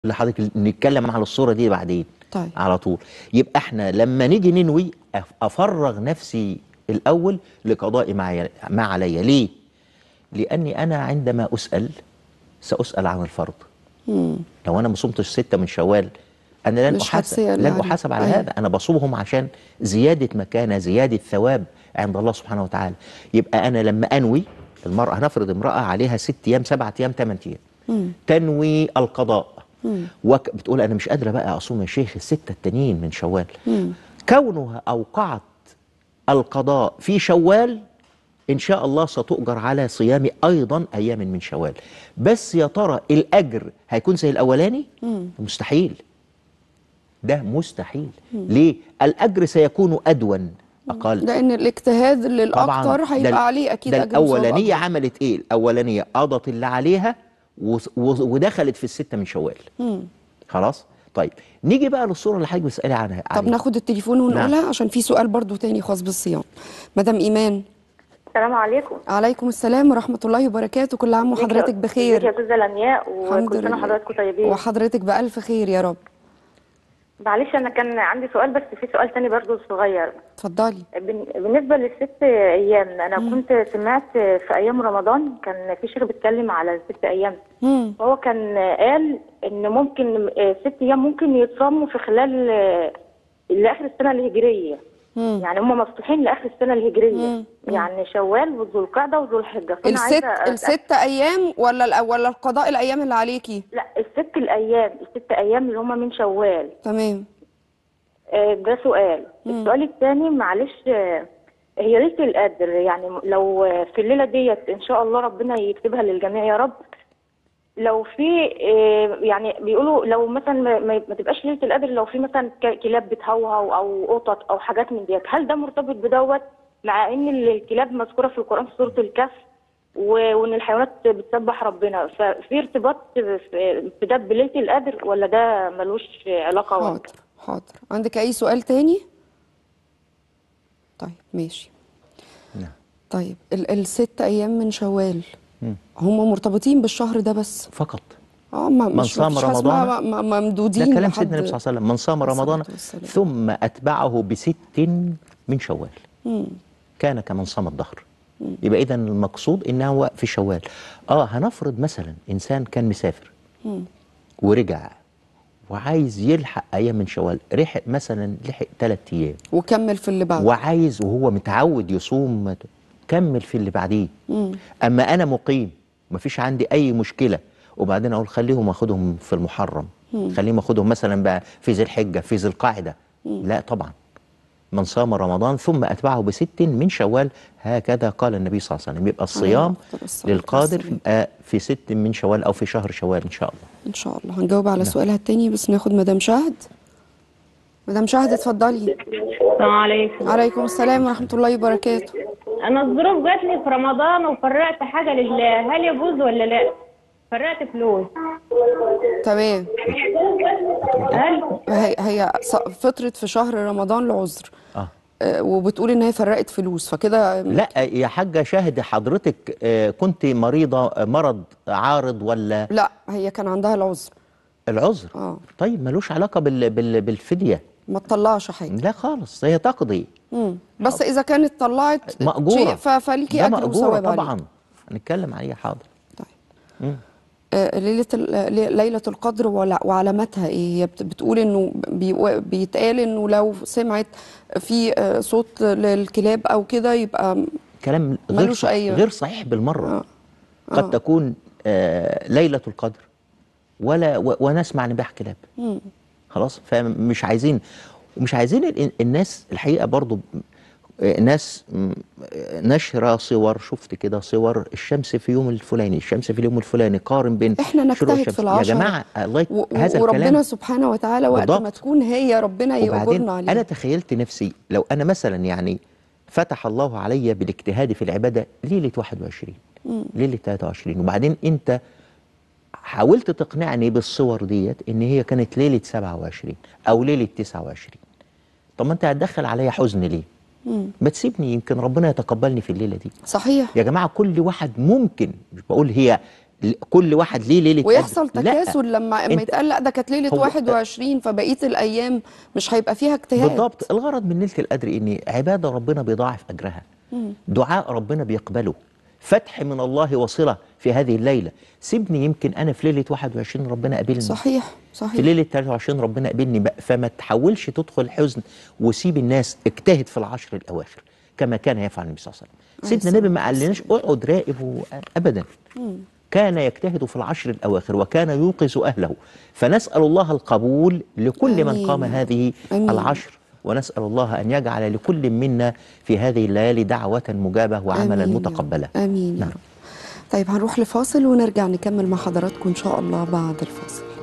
لحضرتك نتكلم على الصورة دي بعدين طيب. على طول يبقى احنا لما نيجي ننوي أف- افرغ نفسي الاول لقضاء ما ي- ما علي ليه لاني انا عندما اسال ساسال عن الفرض لو انا ما صمتش ستة من شوال انا لن مش احاسب هتسأل لن عليه. احاسب على أيوة. هذا انا بصومهم عشان زياده مكانه زياده ثواب عند الله سبحانه وتعالى يبقى انا لما انوي المراه هنفرض امراه عليها ست ايام سبعة ايام ثمان ايام تنوي القضاء وك بتقول انا مش قادره بقى اصوم يا شيخ السته التانيين من شوال كونها اوقعت القضاء في شوال ان شاء الله ستؤجر على صيام ايضا ايام من شوال بس يا ترى الاجر هيكون زي الاولاني مستحيل ده مستحيل ليه الاجر سيكون ادون اقل لان الاجتهاد للاكثر ده ال- هيبقى عليه اكيد ده أجر وثواب الاولانيه أكبر. عملت ايه الاولانيه قضت اللي عليها وس- و- ودخلت في السته من شوال خلاص طيب نيجي بقى للصوره اللي حضرتك بتسالي عنها طب عليها. ناخد التليفون ونقولها عشان في سؤال برضو تاني خاص بالصيام مدام ايمان السلام عليكم عليكم السلام ورحمه الله وبركاته كل عام وحضرتك ازيك يا بخير استاذه لمياء الحمد وكل سنه لله وحضراتكم طيبين وحضرتك بالف خير يا رب معلش انا كان عندي سؤال بس في سؤال تاني برضو صغير اتفضلي بن- بالنسبه للست ايام انا كنت سمعت في ايام رمضان كان في شيخ بيتكلم على الست ايام مم. هو كان قال ان ممكن آه، ست ايام ممكن يتصاموا في خلال آه، لاخر السنه الهجريه مم. يعني هم مفتوحين لاخر السنه الهجريه مم. يعني شوال وذو القعده وذو الحجه فانا الست عايزه أسأل- الست ايام ولا الأ- ولا القضاء الايام اللي عليكي لا الست الايام الست ايام اللي هم من شوال تمام آه، ده سؤال السؤال الثاني معلش آه، هي ليله القدر يعني لو آه، في الليله ديت ان شاء الله ربنا يكتبها للجميع يا رب لو في آه، يعني بيقولوا لو مثلا ما, ما ما تبقاش ليله القدر لو في مثلا ك- كلاب بتهوهو او قطط او حاجات من ديت هل ده مرتبط بدوت مع ان الكلاب مذكوره في القران في سوره الكهف و- وان الحيوانات بتسبح ربنا ففي ارتباط في في ده بليله القدر ولا ده ملوش علاقه ولا حاضر حاضر عندك اي سؤال تاني طيب ماشي نعم. طيب ال الست ايام من شوال هم مرتبطين بالشهر ده بس فقط اه ما من مش صام مفيش حاجة اسمها رمضان م- م- ممدودين ده كلام لحد- سيدنا النبي صلى الله عليه وسلم من صام عليه رمضان الصلاة والسلام. ثم أتبعه بست من شوال كان كمن صام الدهر يبقى إذا المقصود إنه في شوال آه هنفرض مثلا إنسان كان مسافر ورجع وعايز يلحق أيام من شوال لحق مثلا لحق ثلاث أيام وكمل في اللي بعده وعايز وهو متعود يصوم كمل في اللي بعديه اما انا مقيم مفيش عندي اي مشكله وبعدين اقول خليهم اخدهم في المحرم خليهم اخدهم مثلا بقى في ذي الحجه في ذي القاعده لا طبعا من صام رمضان ثم اتبعه بست من شوال هكذا قال النبي صلى الله عليه وسلم يبقى الصيام أفضل الصلاة للقادر والسلام. يبقى في ست من شوال او في شهر شوال ان شاء الله ان شاء الله هنجاوب على سؤالها التاني بس ناخد مدام شهد مدام شهد اتفضلي السلام عليكم عليكم السلام ورحمة الله وبركاته انا الظروف جات لي في رمضان وفرقت حاجه لله هل يجوز ولا لا فرقت فلوس تمام هل هي هي ص- فطرت في شهر رمضان لعذر اه آه، وبتقول ان هي فرقت فلوس فكده لا يا حاجه شاهد حضرتك آه، كنت مريضه آه، مرض عارض ولا لا هي كان عندها العذر العذر اه طيب ملوش علاقه بال... بال... بالفديه ما تطلعش حاجه لا خالص هي تقضي مم. بس اذا كانت طلعت مأجورة شيء ف- فليكي ده اجر مأجورة وثواب عليه طبعا هنتكلم عليه حاضر طيب آه، ليلة ال- لي- ليلة القدر ولا- وعلاماتها ايه؟ هي بت- بتقول انه بي- بيتقال انه لو سمعت في آه، صوت للكلاب او كده يبقى كلام غير ملوش صح... أي- غير صحيح بالمره آه. قد تكون آه ليله القدر ولا و... ونسمع نباح كلاب خلاص فمش عايزين ومش عايزين ال... الناس الحقيقه برضو آه، ناس م- آه، نشر صور شفت كده صور الشمس في يوم الفلاني الشمس في اليوم الفلاني قارن بين احنا شروق نجتهد الشمس في العشرة يا جماعه الله يك- و- هذا وربنا الكلام سبحانه وتعالى وقت ما بالضبط. تكون هي ربنا وبعدين يأجرنا عليها انا تخيلت نفسي لو انا مثلا يعني فتح الله علي بالاجتهاد في العباده ليله 21 ليله 23 وبعدين انت حاولت تقنعني بالصور ديت ان هي كانت ليله 27 او ليله 29 طب ما انت هتدخل عليا حزن ليه؟ ما تسيبني يمكن ربنا يتقبلني في الليله دي صحيح يا جماعه كل واحد ممكن مش بقول هي ل- كل واحد ليه ليله ويحصل قدر. لا. تكاسل لما اما أنت- يتقال لا ده كانت ليله هو- 21 فبقيه الايام مش هيبقى فيها اجتهاد بالضبط الغرض من ليله القدر ان عباده ربنا بيضاعف اجرها دعاء ربنا بيقبله فتح من الله وصله في هذه الليله سيبني يمكن انا في ليله 21 ربنا قابلني صحيح في صحيح ليله 23 ربنا قابلني بقى فما تحاولش تدخل حزن وسيب الناس اجتهد في العشر الاواخر كما كان يفعل النبي صلى الله عليه وسلم عليه سيدنا النبي ما الصلاة قالناش اقعد راقب و- ابدا كان يجتهد في العشر الاواخر وكان يوقظ اهله فنسال الله القبول لكل من آمين. قام هذه آمين. العشر ونسال الله ان يجعل لكل منا في هذه الليالي دعوه مجابه وعملا آمين يا رب. متقبلا امين يا نعم. رب طيب هنروح لفاصل ونرجع نكمل مع حضراتكم ان شاء الله بعد الفاصل